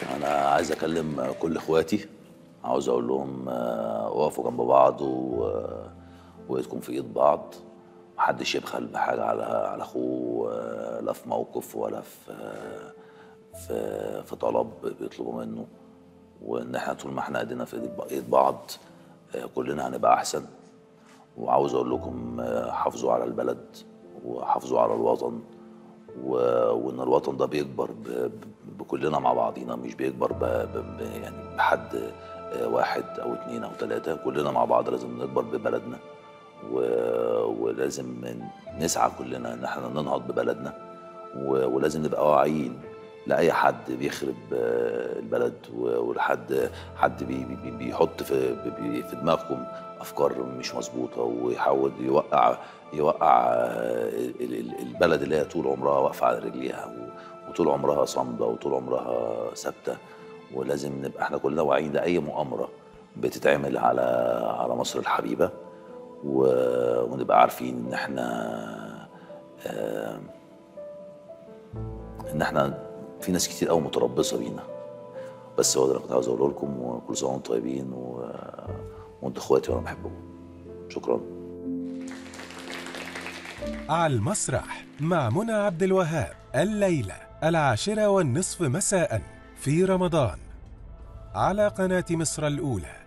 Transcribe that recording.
انا عايز اكلم كل اخواتي عاوز اقول لهم آه، وقفوا جنب بعض و... آه، وايدكم في ايد بعض محدش يبخل بحاجه على على اخوه آه، لا في موقف ولا في آه، في في طلب بيطلبوا منه وان احنا طول ما احنا ايدينا في إيد- ايد بعض آه، كلنا هنبقى احسن وعاوز اقول لكم آه، حافظوا على البلد وحافظوا على الوطن و... وان الوطن ده بيكبر ب... ب... بكلنا مع بعضينا مش بيكبر ب... ب... ب... يعني بحد آه، واحد او اتنين او تلاتة كلنا مع بعض لازم نكبر ببلدنا و... ولازم نسعى كلنا ان احنا ننهض ببلدنا و... ولازم نبقى واعيين لاي حد بيخرب آه، البلد و- ولحد حد بي بي بيحط في بي في دماغكم افكار مش مظبوطه ويحاول يوقع يوقع آه، ال- ال- البلد اللي هي طول عمرها واقفه على رجليها و- وطول عمرها صامده وطول عمرها ثابته ولازم نبقى احنا كلنا واعيين لاي مؤامره بتتعمل على على مصر الحبيبه و- ونبقى عارفين ان احنا آه، ان احنا في ناس كتير قوي متربصه بينا بس هو ده اللي كنت عاوز اقوله لكم وكل سنه وانتم طيبين و... وانتوا اخواتي وانا بحبكم شكرا على المسرح مع منى عبد الوهاب الليلة العاشرة والنصف مساء في رمضان على قناة مصر الأولى